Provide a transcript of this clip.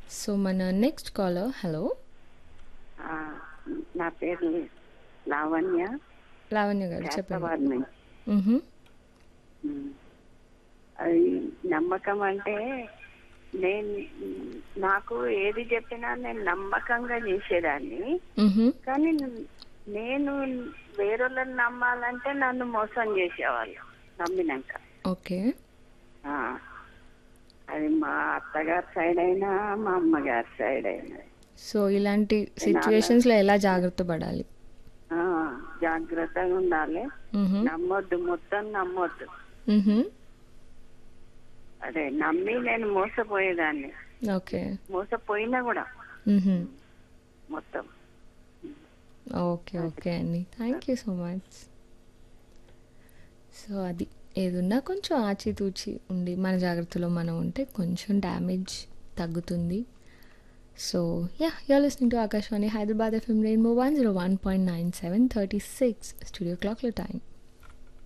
So మన next caller hello ఆ, నా పేరు లావణ్య లావణ్య గారు చెప్పండి హైదరాబాద్ నుంచి మ్హూ. ఉమ్. అది నమ్మకం అంటే నేను నాకు ఏది చెప్పినా నేను నమ్మకంగా చేసేదాన్ని మ్హూ. కానీ నేను వేరొళ్ళని నమ్మాలంటే నన్ను మోసం చేసేవాళ్ళు నమ్మినాక ఓకే ఆ, అది మా అత్తగారి సైడ్ అయినా మా అమ్మగారి సైడ్ అయినా సో ఇలాంటి సిచ్యువేషన్స్లో ఎలా జాగ్రత్త పడాలి ఆ, జాగ్రత్తగా ఉండాలి మ్హూ. నమ్మొద్దు మొత్తం నమ్మొద్దు మ్హూ. అదే నమ్మి నేను మోసపోయేదాన్ని ఓకే మోసపోయినా కూడా మ్హూ. మొత్తం ఓకే ఓకే అండి thank you so much so అది ఏదున్నా కొంచెం ఆచితూచి ఉండి మన జాగ్రత్తలో మనం ఉంటే కొంచెం డ్యామేజ్ తగ్గుతుంది so yeah you are listening to Akashvani Hyderabad FM rainbow one zero one point nine seven thirty six studio క్లాక్లో టైం